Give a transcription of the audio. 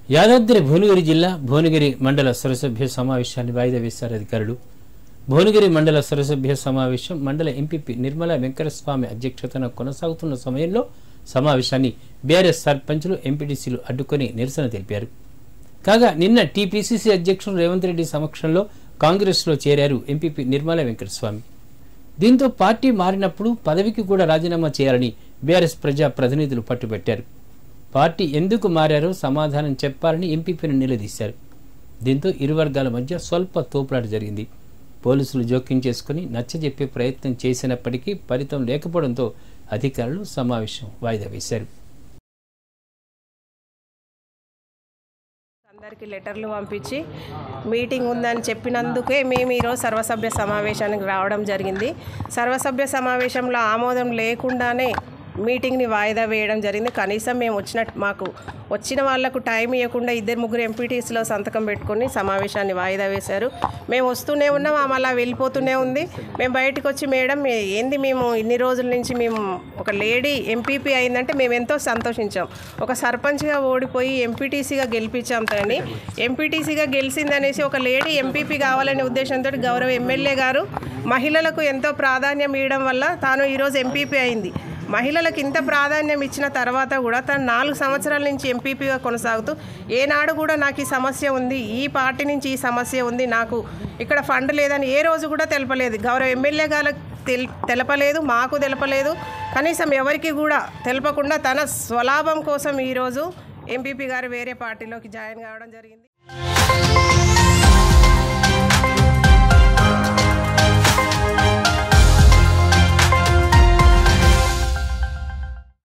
యాదాద్రి భువనగిరి జిల్లా భువనగిరి మండల సర్వసభ్య సమావేశాన్ని వాయిదా వేశారు అధికారులు భువనగిరి మండల సర్వసభ్య సమావేశం మండల ఎంపీపీ నిర్మలా వెంకటస్వామి అధ్యక్షతన కొనసాగుతున్న సమయంలో సమావేశాన్ని బీఆర్ఎస్ సర్పంచులు ఎంపీటీసీలు అడ్డుకొని నిరసన తెలిపారు కాగా నిన్న టీపీసీసీ అధ్యక్షుడు రేవంత్ రెడ్డి సమక్షంలో కాంగ్రెస్లో చేరారు ఎంపీపీ నిర్మలా వెంకటస్వామి దీంతో పార్టీ మారినప్పుడు పదవికి కూడా రాజీనామా చేయాలని బీఆర్ఎస్ ప్రజా ప్రతినిధులు పట్టుబట్టారు పార్టీ ఎందుకు మారారో సమాధానం చెప్పాలని ఎంపీపీని నిలదీశారు దీంతో ఇరు వర్గాల మధ్య స్వల్ప తోపులాట జరిగింది పోలీసులు జోక్యం చేసుకుని నచ్చజెప్పే ప్రయత్నం చేసినప్పటికీ ఫలితం లేకపోవడంతో అధికారులు సమావేశం వాయిదా వేశారు అందరికీ లెటర్లు పంపించి మీటింగ్ ఉందని చెప్పినందుకే మేము ఈరోజు సర్వసభ్య సమావేశానికి రావడం జరిగింది సర్వసభ్య సమావేశంలో ఆమోదం లేకుండానే మీటింగ్ని వాయిదా వేయడం జరిగింది కనీసం మేము వచ్చిన మాకు వచ్చిన వాళ్లకు టైం ఇవ్వకుండా ఇద్దరు ముగ్గురు ఎంపీటీసీలో సంతకం పెట్టుకొని సమావేశాన్ని వాయిదా వేశారు మేము వస్తూనే ఉన్నాం ఆమె అలా వెళ్ళిపోతూనే ఉంది మేము బయటకు వచ్చి మేడం ఏ- ఏంది మేము ఇన్ని రోజుల నుంచి మేము ఒక లేడీ ఎంపీపీ అయిందంటే మేము ఎంతో సంతోషించాం ఒక సర్పంచ్గా ఓడిపోయి ఎంపీటీసీగా గెలిపించాం తనని ఎంపీటీసీగా గెలిచిందనేసి ఒక లేడీ ఎంపీపీ కావాలనే ఉద్దేశంతో గౌరవ ఎమ్మెల్యే గారు మహిళలకు ఎంతో ప్రాధాన్యం ఇవ్వడం వల్ల తాను ఈరోజు ఎంపీపీ అయింది మహిళలకు ఇంత ప్రాధాన్యం ఇచ్చిన తర్వాత కూడా తను నాలుగు సంవత్సరాల నుంచి ఎంపీపీగా కొనసాగుతూ ఏనాడు కూడా నాకు ఈ సమస్య ఉంది ఈ పార్టీ నుంచి ఈ సమస్య ఉంది నాకు ఇక్కడ ఫండ్ లేదని ఏ రోజు కూడా తెలపలేదు గౌరవ ఎమ్మెల్యే గారికి తెల్ తెలపలేదు మాకు తెలపలేదు కనీసం ఎవరికి కూడా తెలపకుండా తన స్వలాభం కోసం ఈరోజు ఎంపీపీ గారు వేరే పార్టీలోకి జాయిన్ కావడం జరిగింది